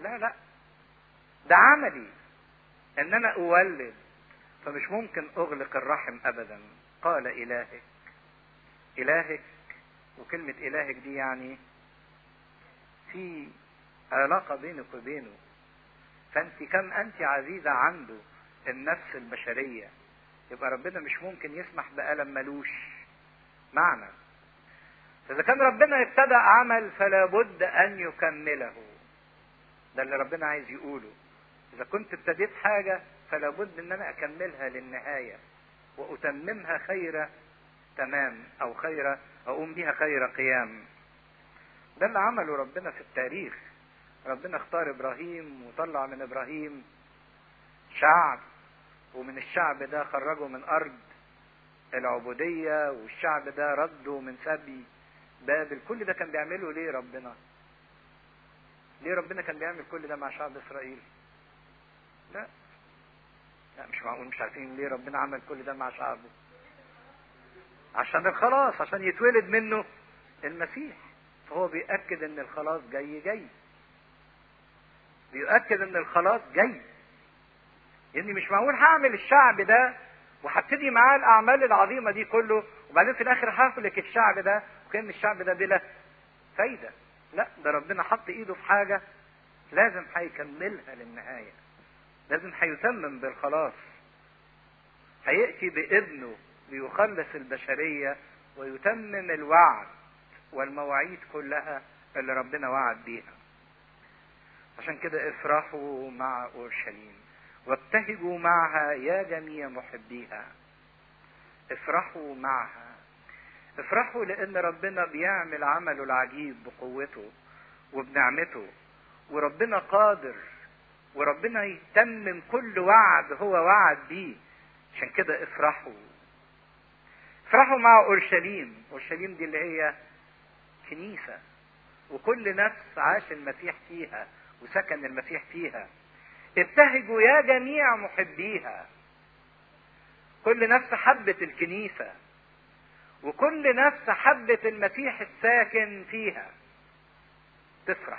لا لا ده عملي ان انا اولد فمش ممكن اغلق الرحم ابدا قال الهك الهك وكلمة الهك دي يعني في علاقة بينك وبينه فانت كم انت عزيزة عنده النفس البشرية يبقى ربنا مش ممكن يسمح بألم ملوش معنى فإذا كان ربنا ابتدأ عمل فلا بد أن يكمله ده اللي ربنا عايز يقوله إذا كنت ابتديت حاجة فلا بد أن أنا أكملها للنهاية وأتممها خير تمام أو خير أقوم بها خير قيام ده اللي عمله ربنا في التاريخ ربنا اختار إبراهيم وطلع من إبراهيم شعب ومن الشعب ده خرجه من أرض العبودية والشعب ده رده من سبي بابل كل ده كان بيعمله ليه ربنا ليه ربنا كان بيعمل كل ده مع شعب إسرائيل لا لا مش معقول مش عارفين ليه ربنا عمل كل ده مع شعبه عشان الخلاص عشان يتولد منه المسيح فهو بيأكد ان الخلاص جاي جاي بيؤكد ان الخلاص جاي اني مش معقول هعمل الشعب ده وهبتدي معاه الاعمال العظيمه دي كله وبعدين في الاخر ههلك الشعب ده وكان الشعب ده بلا فايده لا ده ربنا حط ايده في حاجه لازم هيكملها للنهايه لازم هيتمم بالخلاص هياتي بابنه ليخلص البشريه ويتمم الوعد والمواعيد كلها اللي ربنا وعد بيها عشان كده افرحوا مع اورشليم وابتهجوا معها يا جميع محبيها افرحوا معها افرحوا لان ربنا بيعمل عمله العجيب بقوته وبنعمته وربنا قادر وربنا يتمم كل وعد هو وعد بيه عشان كده افرحوا افرحوا مع اورشليم اورشليم دي اللي هي كنيسه وكل نفس عاش المسيح فيها وسكن المسيح فيها ابتهجوا يا جميع محبيها كل نفس حبت الكنيسة وكل نفس حبت المسيح الساكن فيها تفرح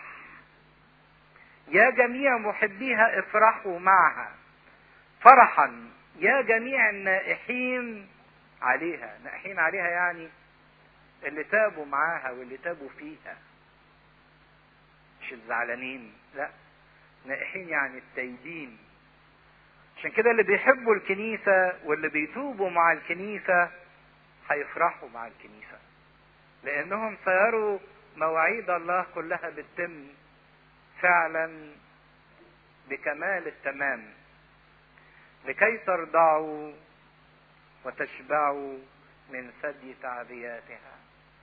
يا جميع محبيها افرحوا معها فرحا يا جميع النائحين عليها نائحين عليها يعني اللي تابوا معاها واللي تابوا فيها مش الزعلانين لا نائحين يعني التايبين عشان كده اللي بيحبوا الكنيسة واللي بيتوبوا مع الكنيسة هيفرحوا مع الكنيسة لأنهم سيروا مواعيد الله كلها بتتم فعلا بكمال التمام لكي ترضعوا وتشبعوا من ثدي تعبياتها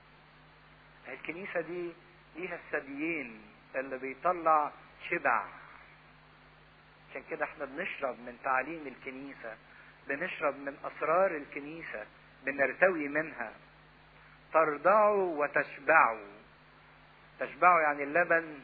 الكنيسة دي ليها الثديين اللي بيطلع شبع عشان كده احنا بنشرب من تعاليم الكنيسة بنشرب من أسرار الكنيسة بنرتوي منها ترضعوا وتشبعوا تشبعوا يعني اللبن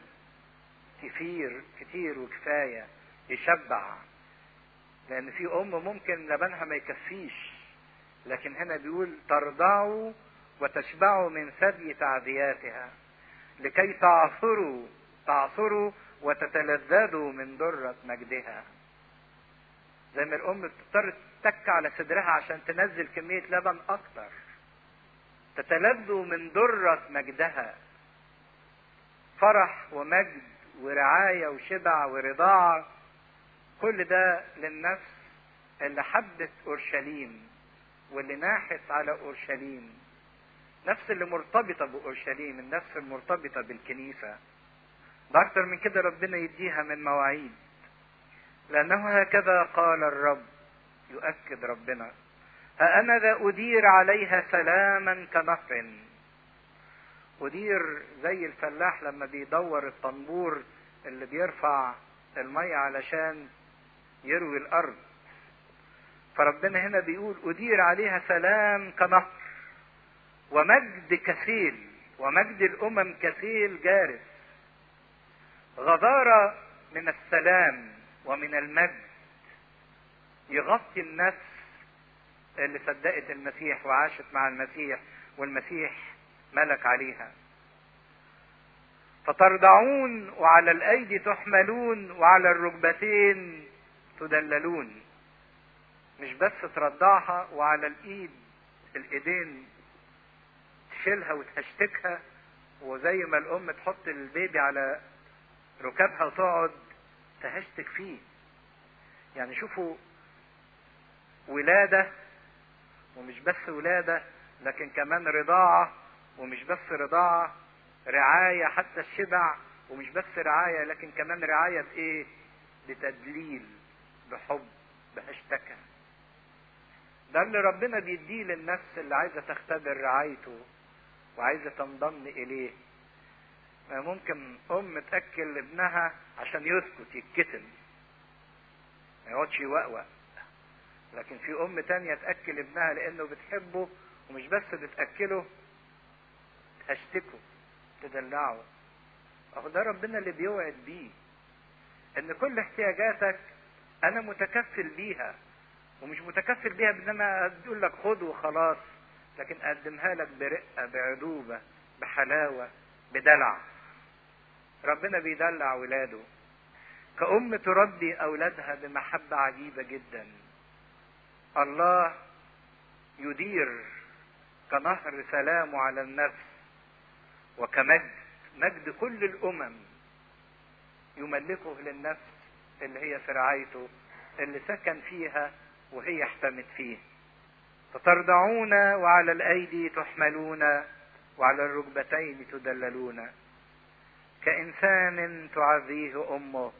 كثير كتير وكفاية يشبع لأن في أم ممكن لبنها ما يكفيش لكن هنا بيقول ترضعوا وتشبعوا من ثدي تعذياتها لكي تعصروا تعصروا وتتلذذوا من درة مجدها زي ما الأم بتضطر تتك على صدرها عشان تنزل كمية لبن أكتر تتلذوا من درة مجدها فرح ومجد ورعاية وشبع ورضاعة كل ده للنفس اللي حبت أورشليم واللي ناحت على أورشليم نفس اللي مرتبطة بأورشليم النفس المرتبطة بالكنيسة ده أكتر من كده ربنا يديها من مواعيد لأنه هكذا قال الرب يؤكد ربنا أنا ذا أدير عليها سلاما كنهر أدير زي الفلاح لما بيدور الطنبور اللي بيرفع المية علشان يروي الأرض فربنا هنا بيقول أدير عليها سلام كنهر ومجد كثيل ومجد الأمم كثيل جارف غزارة من السلام ومن المجد يغطي النفس اللي صدقت المسيح وعاشت مع المسيح والمسيح ملك عليها فترضعون وعلى الايدي تحملون وعلى الركبتين تدللون مش بس ترضعها وعلى الايد الايدين تشيلها وتهشتكها وزي ما الام تحط البيبي على ركابها وتقعد تهشتك فيه يعني شوفوا ولادة ومش بس ولادة لكن كمان رضاعة ومش بس رضاعة رعاية حتى الشبع ومش بس رعاية لكن كمان رعاية بإيه؟ بتدليل بحب بهشتكى ده اللي ربنا بيديه للنفس اللي عايزة تختبر رعايته وعايزة تنضم إليه ممكن أم تأكل ابنها عشان يسكت يتكتم ما يقعدش يوقوق لكن في أم تانية تأكل ابنها لأنه بتحبه ومش بس بتأكله تهشتكه تدلعه أهو ده ربنا اللي بيوعد بيه إن كل احتياجاتك أنا متكفل بيها ومش متكفل بيها بإنما أقول لك خد وخلاص لكن أقدمها لك برقة بعذوبة بحلاوة بدلع ربنا بيدلع ولاده كأم تربي أولادها بمحبة عجيبة جدا الله يدير كنهر سلامه على النفس وكمجد مجد كل الأمم يملكه للنفس اللي هي في رعايته اللي سكن فيها وهي احتمت فيه فترضعون وعلى الأيدي تحملون وعلى الركبتين تدللون كإنسان تعزيه أمه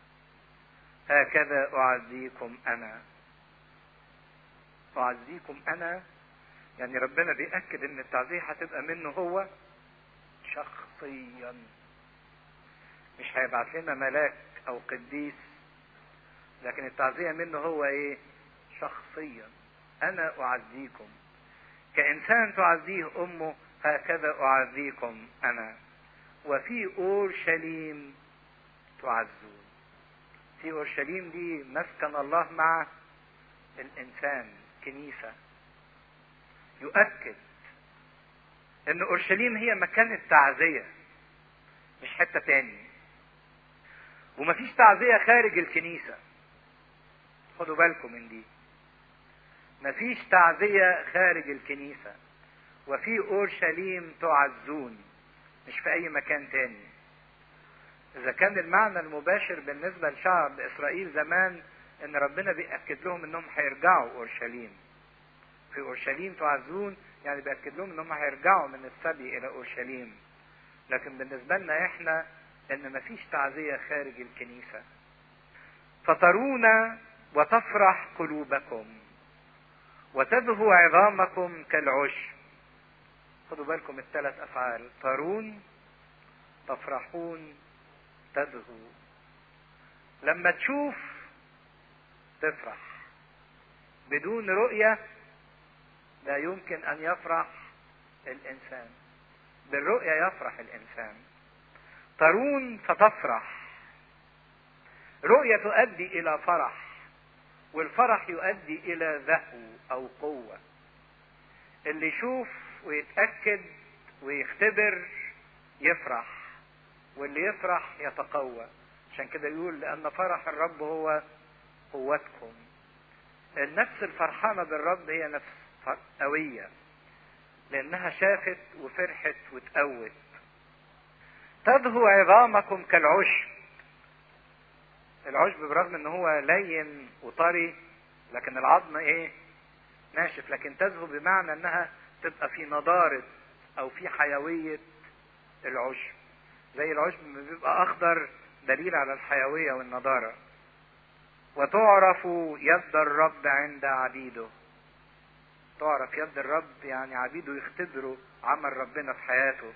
هكذا أعزيكم أنا أعزيكم أنا يعني ربنا بيأكد إن التعزية هتبقى منه هو شخصيا مش هيبعت لنا ملاك أو قديس لكن التعزية منه هو إيه؟ شخصيا أنا أعزيكم كإنسان تعزيه أمه هكذا أعزيكم أنا وفي أورشليم تعزون في أورشليم دي مسكن الله مع الإنسان كنيسة يؤكد ان اورشليم هي مكان التعزية مش حتة تاني ومفيش تعزية خارج الكنيسة خدوا بالكم من دي مفيش تعزية خارج الكنيسة وفي اورشليم تعزون مش في اي مكان تاني اذا كان المعنى المباشر بالنسبة لشعب اسرائيل زمان ان ربنا بيأكد لهم انهم هيرجعوا اورشليم في اورشليم تعزون يعني بيأكد لهم انهم هيرجعوا من السبي الى اورشليم لكن بالنسبة لنا احنا ان مفيش تعزية خارج الكنيسة فترون وتفرح قلوبكم وتدهو عظامكم كالعشب خدوا بالكم الثلاث افعال ترون تفرحون تدهو لما تشوف تفرح بدون رؤية لا يمكن أن يفرح الإنسان بالرؤية يفرح الإنسان ترون فتفرح رؤية تؤدي إلى فرح والفرح يؤدي إلى ذهو أو قوة اللي يشوف ويتأكد ويختبر يفرح واللي يفرح يتقوى عشان كده يقول لأن فرح الرب هو قوتكم النفس الفرحانة بالرب هي نفس قوية لأنها شافت وفرحت وتقوت تدهو عظامكم كالعشب العشب برغم ان هو لين وطري لكن العظم ايه ناشف لكن تدهو بمعنى انها تبقى في نضارة او في حيوية العشب زي العشب لما بيبقى اخضر دليل على الحيوية والنضارة وتعرف يد الرب عند عبيده تعرف يد الرب يعني عبيده يختبروا عمل ربنا في حياته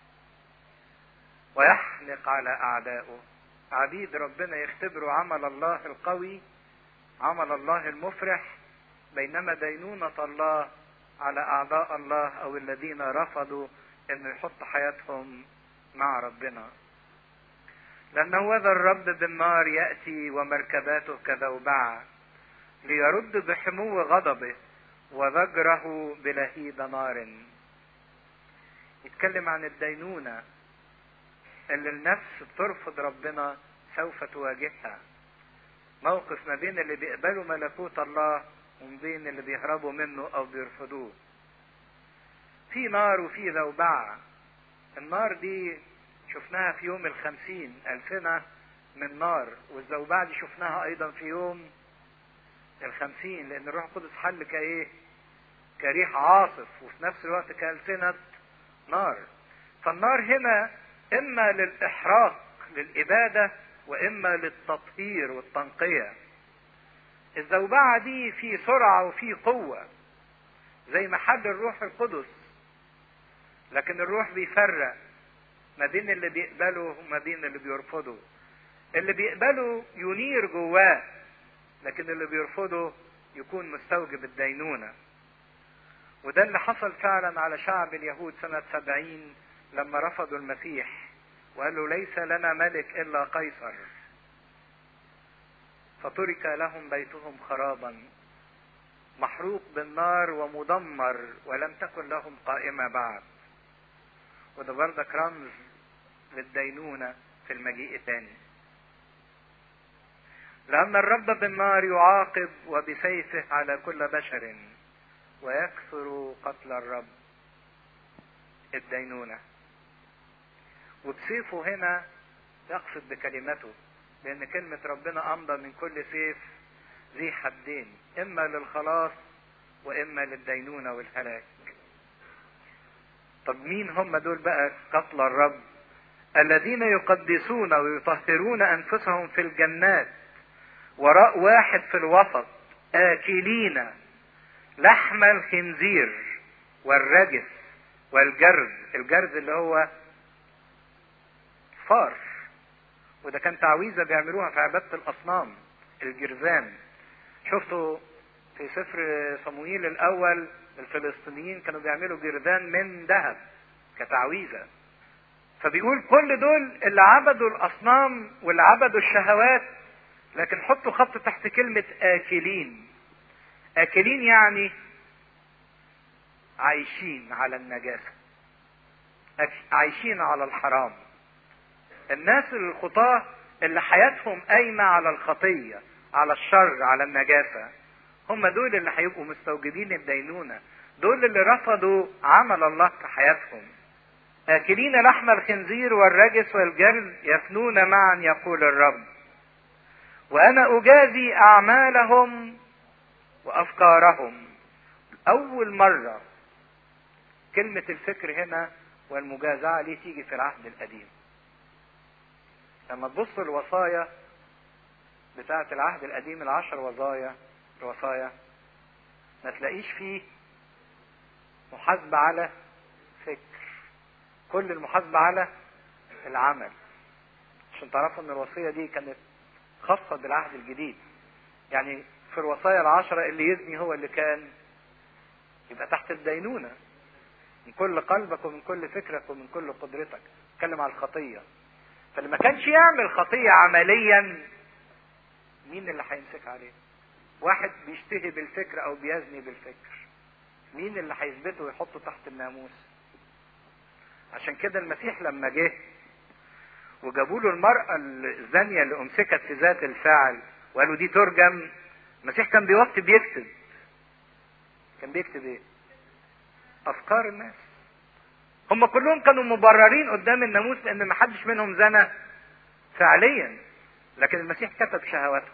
ويحلق على اعدائه عبيد ربنا يختبروا عمل الله القوي عمل الله المفرح بينما دينونة الله على اعداء الله او الذين رفضوا انه يحط حياتهم مع ربنا لأنه هذا الرب بالنار يأتي ومركباته كذوبعة ليرد بحمو غضبه وزجره بلهيب نار يتكلم عن الدينونة اللي النفس بترفض ربنا سوف تواجهها موقف ما بين اللي بيقبلوا ملكوت الله وما بين اللي بيهربوا منه او بيرفضوه في نار وفي ذوبعة النار دي شفناها في يوم الخمسين ألسنة من نار والزوبعة دي شفناها أيضا في يوم الخمسين لأن الروح القدس حل كإيه؟ كريح عاصف وفي نفس الوقت كألسنة نار فالنار هنا إما للإحراق للإبادة وإما للتطهير والتنقية الزوبعة دي في سرعة وفي قوة زي ما حل الروح القدس لكن الروح بيفرق ما بين اللي بيقبله وما بين اللي بيرفضه اللي بيقبله ينير جواه لكن اللي بيرفضه يكون مستوجب الدينونة وده اللي حصل فعلا على شعب اليهود سنة سبعين لما رفضوا المسيح وقالوا ليس لنا ملك إلا قيصر فترك لهم بيتهم خرابا محروق بالنار ومدمر ولم تكن لهم قائمة بعد وده بردك رمز للدينونة في المجيء الثاني لأن الرب بالنار يعاقب وبسيفه على كل بشر ويكثر قتل الرب الدينونة وبسيفه هنا يقصد بكلمته لأن كلمة ربنا أمضى من كل سيف ذي حدين إما للخلاص وإما للدينونة والهلاك طب مين هم دول بقى قتل الرب الذين يقدسون ويطهرون أنفسهم في الجنات وراء واحد في الوسط آكلين لحم الخنزير والرجس والجرز الجرز اللي هو فار وده كان تعويذة بيعملوها في عبادة الأصنام الجرذان شفتوا في سفر صموئيل الأول الفلسطينيين كانوا بيعملوا جرذان من ذهب كتعويذة فبيقول كل دول اللي عبدوا الأصنام واللي عبدوا الشهوات لكن حطوا خط تحت كلمة آكلين آكلين يعني عايشين على النجاسة عايشين على الحرام الناس الخطاة اللي حياتهم قايمة على الخطية على الشر على النجاسة هم دول اللي هيبقوا مستوجبين الدينونة دول اللي رفضوا عمل الله في حياتهم آكلين لحم الخنزير والرجس والجرز يفنون معا يقول الرب وأنا أجازي أعمالهم وأفكارهم أول مرة كلمة الفكر هنا والمجازعة ليه تيجي في العهد القديم لما تبص الوصايا بتاعة العهد القديم العشر وصايا الوصايا ما تلاقيش فيه محاسبة على فكر كل المحاسبة على العمل عشان تعرفوا ان الوصية دي كانت خاصة بالعهد الجديد يعني في الوصايا العشرة اللي يزني هو اللي كان يبقى تحت الدينونة من كل قلبك ومن كل فكرك ومن كل قدرتك اتكلم على الخطية فاللي ما كانش يعمل خطية عمليا مين اللي هيمسك عليه واحد بيشتهي بالفكر او بيزني بالفكر مين اللي هيثبته ويحطه تحت الناموس عشان كده المسيح لما جه وجابوا له المرأة الزانية اللي أمسكت في ذات الفعل وقالوا دي ترجم المسيح كان بوقت بيكتب كان بيكتب ايه؟ أفكار الناس هم كلهم كانوا مبررين قدام الناموس لأن ما حدش منهم زنى فعليا لكن المسيح كتب شهواته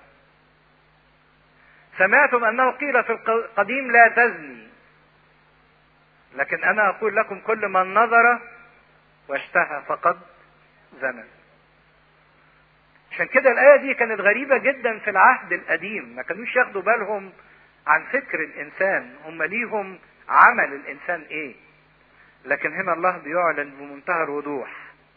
سمعتم أنه قيل في القديم لا تزني لكن أنا أقول لكم كل من نظر واشتهى فقد زنى عشان كده الآية دي كانت غريبة جدا في العهد القديم ما كانوش ياخدوا بالهم عن فكر الإنسان هم ليهم عمل الإنسان إيه لكن هنا الله بيعلن بمنتهى الوضوح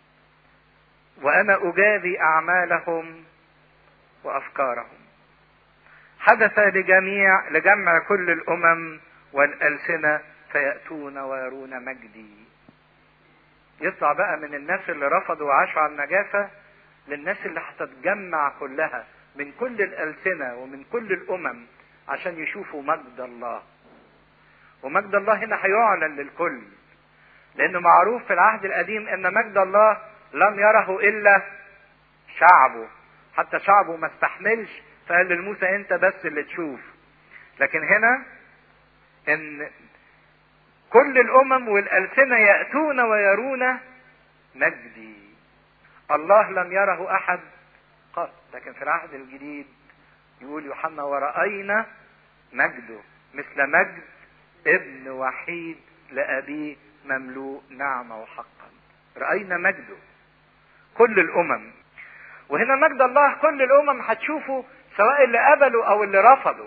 وأنا أجازي أعمالهم وأفكارهم حدث لجميع لجمع كل الأمم والألسنة فيأتون ويرون مجدي يطلع بقى من الناس اللي رفضوا وعاشوا على النجاسة للناس اللي هتتجمع كلها من كل الألسنة ومن كل الأمم عشان يشوفوا مجد الله ومجد الله هنا هيعلن للكل لأنه معروف في العهد القديم أن مجد الله لم يره الا شعبه حتى شعبه ما استحملش فقال لموسى انت بس اللي تشوف لكن هنا ان كل الامم والالسنه ياتون ويرون مجدي الله لم يره احد قط لكن في العهد الجديد يقول يوحنا ورأينا مجده مثل مجد ابن وحيد لأبيه مملوء نعمة وحقا رأينا مجده كل الأمم وهنا مجد الله كل الأمم هتشوفه سواء اللي قبلوا أو اللي رفضوا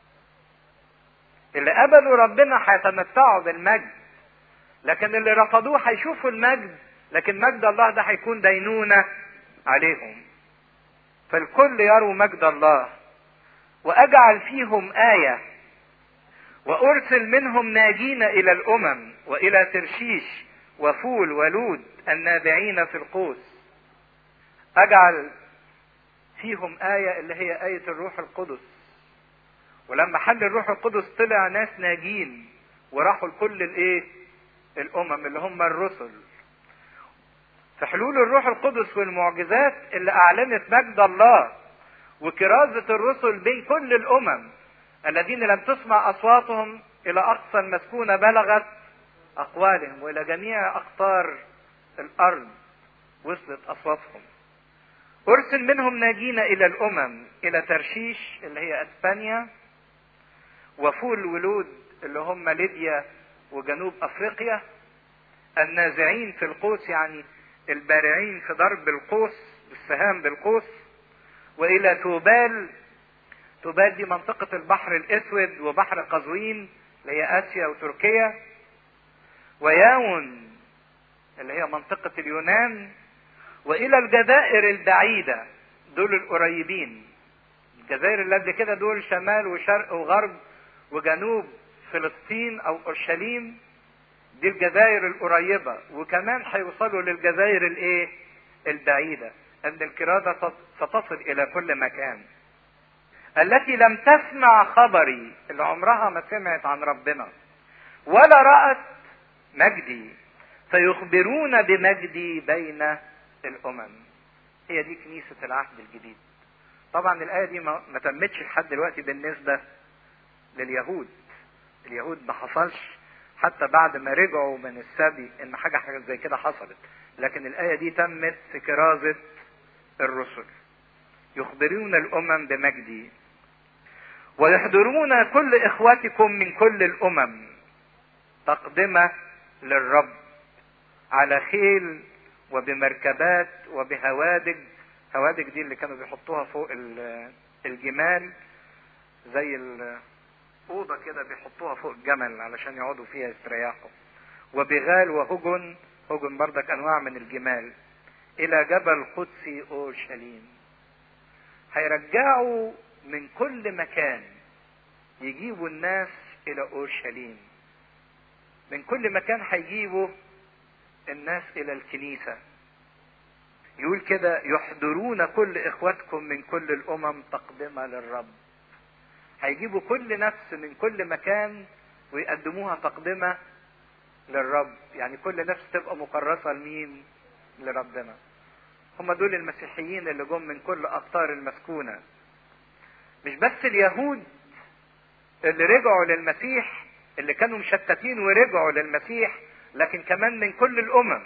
اللي قبلوا ربنا هيتمتعوا بالمجد لكن اللي رفضوه هيشوفوا المجد لكن مجد الله ده هيكون دينونة عليهم فالكل يروا مجد الله واجعل فيهم ايه وارسل منهم ناجين الى الامم والى ترشيش وفول ولود النابعين في القوس اجعل فيهم ايه اللي هي ايه الروح القدس ولما حل الروح القدس طلع ناس ناجين وراحوا لكل الايه الامم اللي هم الرسل في حلول الروح القدس والمعجزات اللي اعلنت مجد الله وكرازة الرسل بين كل الامم الذين لم تسمع اصواتهم الى اقصى المسكونة بلغت اقوالهم والى جميع اقطار الارض وصلت اصواتهم ارسل منهم ناجين الى الامم الى ترشيش اللي هي اسبانيا وفول ولود اللي هم ليبيا وجنوب افريقيا النازعين في القوس يعني البارعين في ضرب القوس بالسهام بالقوس والى توبال توبال دي منطقة البحر الاسود وبحر قزوين اللي هي اسيا وتركيا وياون اللي هي منطقة اليونان والى الجزائر البعيدة دول القريبين الجزائر اللي قبل كده دول شمال وشرق وغرب وجنوب فلسطين او اورشليم دي الجزائر القريبة وكمان هيوصلوا للجزائر الايه البعيدة ان الكرازة ستصل الى كل مكان التي لم تسمع خبري اللي عمرها ما سمعت عن ربنا ولا رأت مجدي فيخبرون بمجدي بين الامم هي دي كنيسة العهد الجديد طبعا الآية دي ما ما تمتش لحد دلوقتي بالنسبة لليهود اليهود ما حصلش حتى بعد ما رجعوا من السبي ان حاجة حاجة زي كده حصلت لكن الآية دي تمت في كرازة الرسل يخبرون الأمم بمجدي ويحضرون كل إخوتكم من كل الأمم تقدمة للرب على خيل وبمركبات وبهوادج هوادج دي اللي كانوا بيحطوها فوق الجمال زي أوضة كده بيحطوها فوق الجمل علشان يقعدوا فيها يستريحوا وبغال وهجن هجن بردك أنواع من الجمال إلى جبل قدسي أورشليم هيرجعوا من كل مكان يجيبوا الناس إلى أورشليم من كل مكان هيجيبوا الناس إلى الكنيسة يقول كده يحضرون كل إخواتكم من كل الأمم تقدمة للرب هيجيبوا كل نفس من كل مكان ويقدموها تقدمة للرب يعني كل نفس تبقى مكرسة لمين لربنا هم دول المسيحيين اللي جم من كل أقطار المسكونة مش بس اليهود اللي رجعوا للمسيح اللي كانوا مشتتين ورجعوا للمسيح لكن كمان من كل الأمم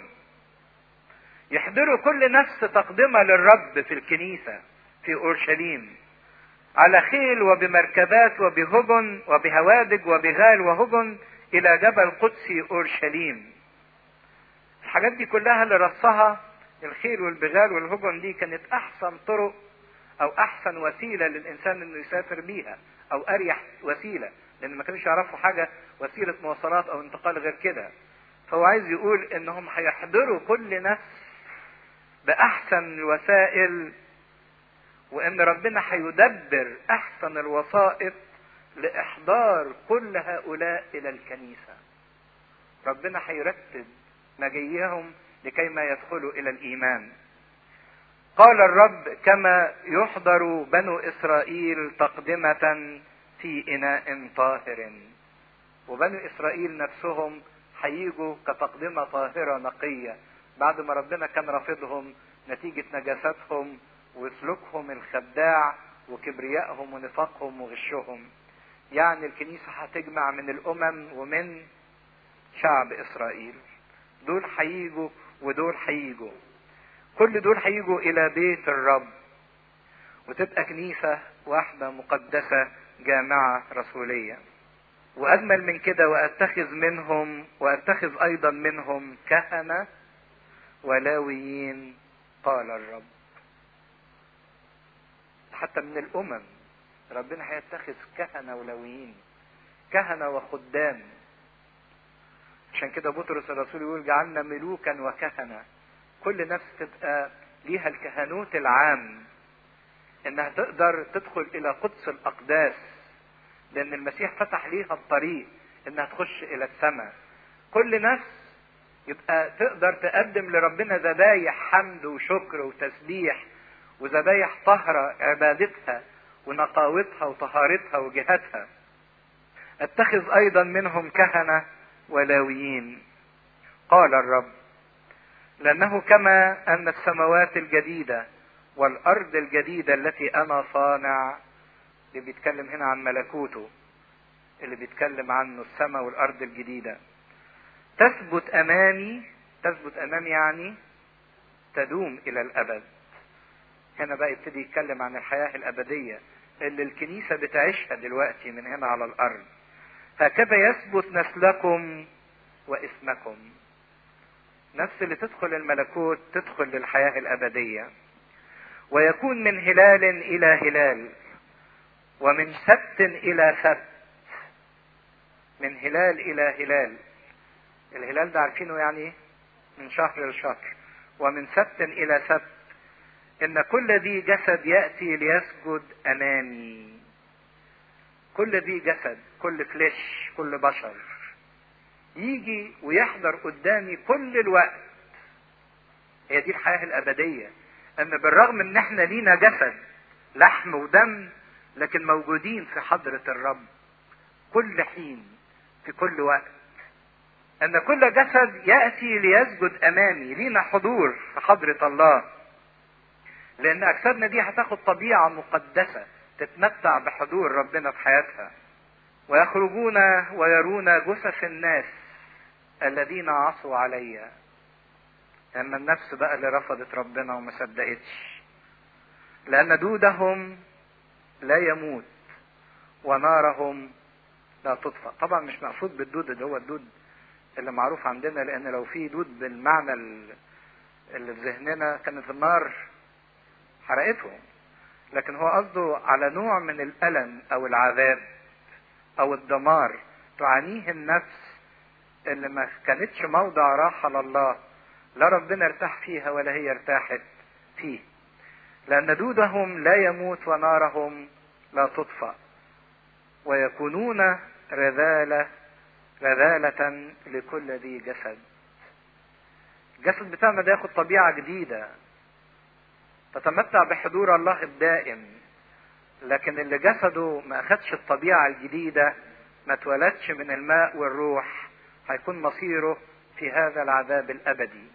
يحضروا كل نفس تقدمة للرب في الكنيسة في أورشليم على خيل وبمركبات وبهجن وبهوادج وبغال وهجن إلى جبل قدسي أورشليم الحاجات دي كلها اللي رصها الخيل والبغال والهجن دي كانت أحسن طرق أو أحسن وسيلة للإنسان إنه يسافر بيها أو أريح وسيلة لأن ما كانوش يعرفوا حاجة وسيلة مواصلات أو انتقال غير كده فهو عايز يقول إنهم هيحضروا كل نفس بأحسن الوسائل وإن ربنا هيدبر أحسن الوسائط لإحضار كل هؤلاء إلى الكنيسة ربنا هيرتب مجيئهم لكي ما يدخلوا إلى الإيمان قال الرب كما يحضر بنو إسرائيل تقدمة في إناء طاهر وبنو إسرائيل نفسهم هيجوا كتقدمة طاهرة نقية بعد ما ربنا كان رافضهم نتيجة نجاساتهم وسلوكهم الخداع وكبريائهم ونفاقهم وغشهم يعني الكنيسة هتجمع من الأمم ومن شعب إسرائيل دول هيجوا ودول هيجوا كل دول هيجوا إلى بيت الرب وتبقى كنيسة واحدة مقدسة جامعة رسولية وأجمل من كده وأتخذ منهم وأتخذ أيضا منهم كهنة ولاويين قال الرب حتى من الأمم ربنا هيتخذ كهنة ولاويين كهنة وخدام عشان كده بطرس الرسول يقول جعلنا ملوكا وكهنة كل نفس تبقى ليها الكهنوت العام انها تقدر تدخل الى قدس الاقداس لان المسيح فتح ليها الطريق انها تخش الى السماء كل نفس يبقى تقدر تقدم لربنا ذبايح حمد وشكر وتسبيح وذبايح طهرة عبادتها ونقاوتها وطهارتها وجهتها اتخذ ايضا منهم كهنة ولاويين قال الرب لانه كما ان السماوات الجديده والارض الجديده التي انا صانع اللي بيتكلم هنا عن ملكوته اللي بيتكلم عنه السماء والارض الجديده تثبت امامي تثبت امامي يعني تدوم الى الابد هنا بقى يبتدي يتكلم عن الحياه الابديه اللي الكنيسه بتعيشها دلوقتي من هنا على الارض هكذا يثبت نسلكم واسمكم نفس اللي تدخل الملكوت تدخل للحياه الابديه ويكون من هلال الى هلال ومن سبت الى سبت من هلال الى هلال الهلال ده عارفينه يعني ايه من شهر لشهر ومن سبت الى سبت ان كل ذي جسد ياتي ليسجد امامي كل ذي جسد كل فليش كل بشر يجي ويحضر قدامي كل الوقت هي دي الحياه الابديه ان بالرغم ان احنا لينا جسد لحم ودم لكن موجودين في حضرة الرب كل حين في كل وقت ان كل جسد يأتي ليسجد امامي لينا حضور في حضرة الله لان اجسادنا دي هتاخد طبيعة مقدسة تتمتع بحضور ربنا في حياتها ويخرجون ويرون جثث الناس الذين عصوا عليّ اما النفس بقى اللي رفضت ربنا وما صدقتش لان دودهم لا يموت ونارهم لا تطفأ طبعا مش مقصود بالدود اللي هو الدود اللي معروف عندنا لان لو في دود بالمعنى اللي في ذهننا كانت النار حرقتهم لكن هو قصده على نوع من الالم او العذاب او الدمار تعانيه النفس اللي ما كانتش موضع راحه لله لا ربنا ارتاح فيها ولا هي ارتاحت فيه لأن دودهم لا يموت ونارهم لا تطفأ ويكونون رذالة رذالة لكل ذي جسد الجسد بتاعنا ده ياخد طبيعة جديدة تتمتع بحضور الله الدائم لكن اللي جسده ما أخدش الطبيعة الجديدة ما اتولدش من الماء والروح هيكون مصيره في هذا العذاب الأبدي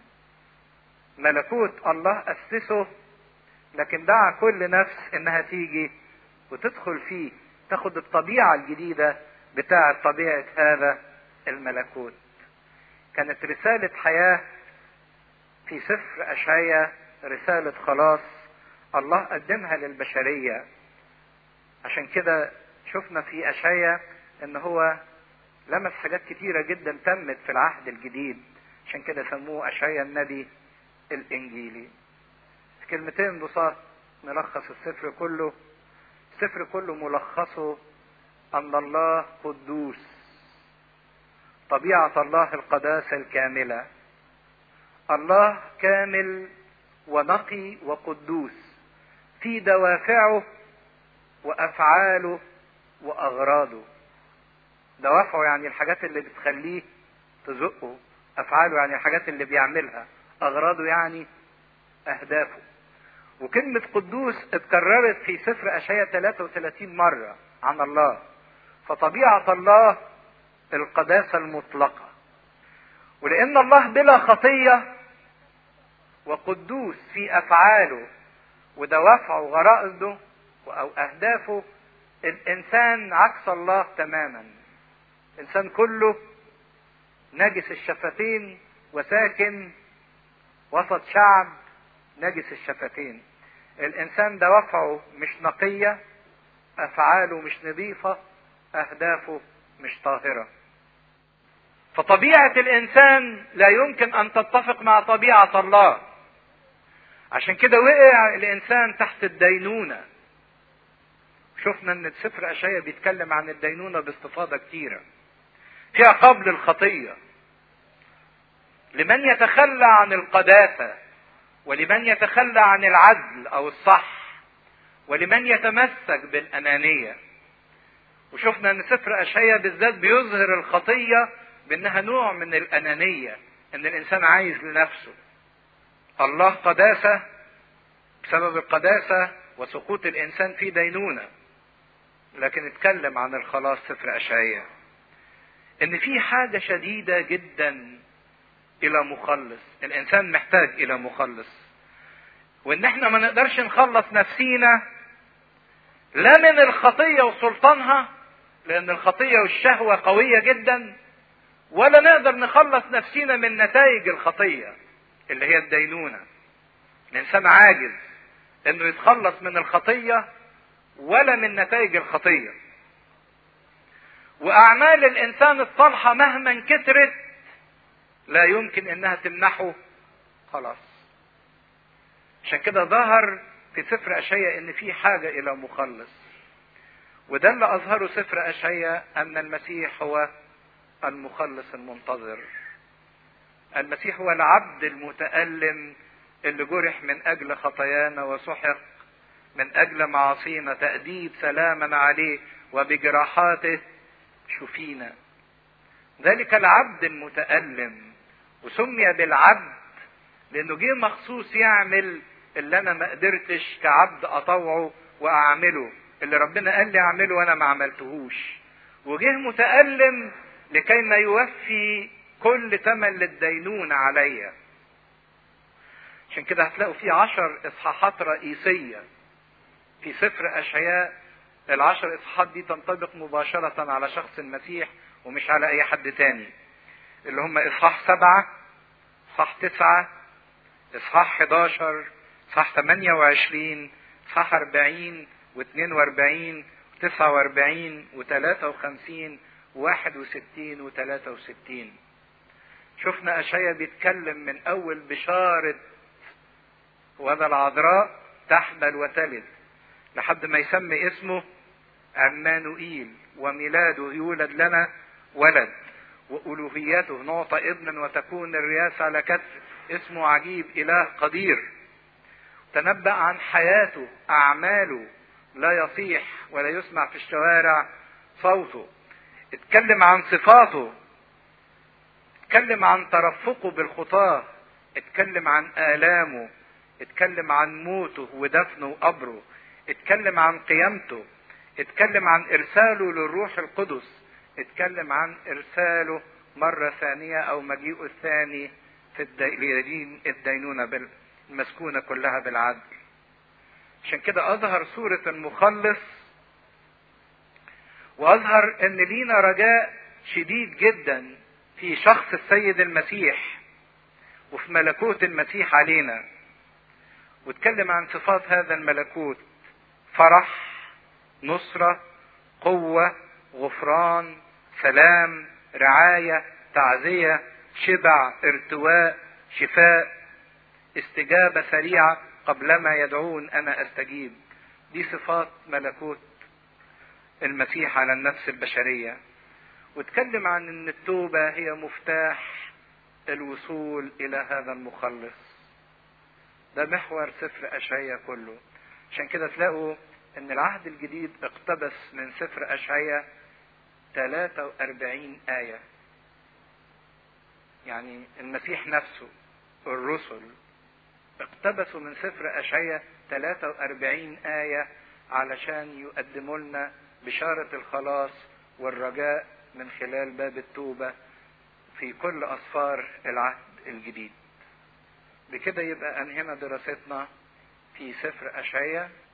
ملكوت الله أسسه لكن دعا كل نفس إنها تيجي وتدخل فيه تاخد الطبيعة الجديدة بتاعة طبيعة هذا الملكوت كانت رسالة حياة في سفر أشعية رسالة خلاص الله قدمها للبشرية عشان كده شفنا في أشعية إن هو لمس حاجات كتيرة جدا تمت في العهد الجديد عشان كده سموه أشعية النبي الإنجيلي في كلمتين بساط نلخص السفر كله السفر كله ملخصه أن الله قدوس طبيعة الله القداسة الكاملة الله كامل ونقي وقدوس في دوافعه وأفعاله وأغراضه دوافعه يعني الحاجات اللي بتخليه تزقه أفعاله يعني الحاجات اللي بيعملها أغراضه يعني أهدافه وكلمة قدوس اتكررت في سفر أشعياء 33 مرة عن الله فطبيعة الله القداسة المطلقة ولأن الله بلا خطية وقدوس في افعاله ودوافعه وغرائزه او اهدافه الانسان عكس الله تماما الانسان كله نجس الشفتين وساكن وسط شعب نجس الشفتين الانسان دوافعه مش نقيه افعاله مش نظيفه اهدافه مش طاهره فطبيعه الانسان لا يمكن ان تتفق مع طبيعه الله عشان كده وقع الانسان تحت الدينونه شفنا ان سفر اشعيا بيتكلم عن الدينونه باستفاضه كتيره فيها قبل الخطيه لمن يتخلى عن القداسه ولمن يتخلى عن العدل او الصح ولمن يتمسك بالانانيه وشفنا ان سفر اشعيا بالذات بيظهر الخطيه بانها نوع من الانانيه ان الانسان عايز لنفسه الله قداسه بسبب القداسه وسقوط الانسان في دينونه لكن اتكلم عن الخلاص سفر اشعياء ان في حاجه شديده جدا الى مخلص الانسان محتاج الى مخلص وان احنا ما نقدرش نخلص نفسينا لا من الخطيه وسلطانها لان الخطيه والشهوه قويه جدا ولا نقدر نخلص نفسينا من نتائج الخطيه اللي هي الدينونه الانسان عاجز انه يتخلص من الخطيه ولا من نتائج الخطيه واعمال الانسان الصالحه مهما كثرت لا يمكن انها تمنحه خلاص عشان كده ظهر في سفر اشعياء ان في حاجه الى مخلص وده اللي اظهره سفر اشعياء ان المسيح هو المخلص المنتظر المسيح هو العبد المتألم اللي جرح من أجل خطايانا وسحق من أجل معاصينا تأديب سلاما عليه وبجراحاته شفينا ذلك العبد المتألم وسمي بالعبد لأنه جه مخصوص يعمل اللي أنا ما قدرتش كعبد أطوعه وأعمله اللي ربنا قال لي أعمله وأنا ما عملتهوش وجه متألم لكي ما يوفي كل ثمن للدينونة عليا عشان كده هتلاقوا في عشر اصحاحات رئيسية في سفر اشعياء العشر اصحاحات دي تنطبق مباشرة على شخص المسيح ومش على اي حد تاني اللي هم اصحاح سبعة اصحاح تسعة اصحاح 11 اصحاح 28 اصحاح 40 و42 و49 و53 61 و63 شفنا اشعيا بيتكلم من اول بشارة وذا العذراء تحمل وتلد لحد ما يسمي اسمه عمانوئيل وميلاده يولد لنا ولد وألوهيته نعطى ابنا وتكون الرياسة على كتف اسمه عجيب إله قدير تنبأ عن حياته أعماله لا يصيح ولا يسمع في الشوارع صوته اتكلم عن صفاته اتكلم عن ترفقه بالخطاة اتكلم عن آلامه اتكلم عن موته ودفنه وقبره اتكلم عن قيامته اتكلم عن ارساله للروح القدس اتكلم عن ارساله مرة ثانية او مجيئه الثاني في الدين الدينونة المسكونة كلها بالعدل عشان كده اظهر صورة المخلص واظهر ان لينا رجاء شديد جدا في شخص السيد المسيح وفي ملكوت المسيح علينا واتكلم عن صفات هذا الملكوت فرح نصرة قوة غفران سلام رعاية تعزية شبع ارتواء شفاء استجابة سريعة قبلما يدعون أنا أستجيب دي صفات ملكوت المسيح على النفس البشرية واتكلم عن ان التوبة هي مفتاح الوصول الى هذا المخلص ده محور سفر اشعيا كله عشان كده تلاقوا ان العهد الجديد اقتبس من سفر اشعيا 43 آية يعني المسيح نفسه الرسل اقتبسوا من سفر أشعيا 43 آية علشان يقدموا لنا بشارة الخلاص والرجاء من خلال باب التوبة في كل أسفار العهد الجديد بكده يبقى انهينا دراستنا في سفر اشعياء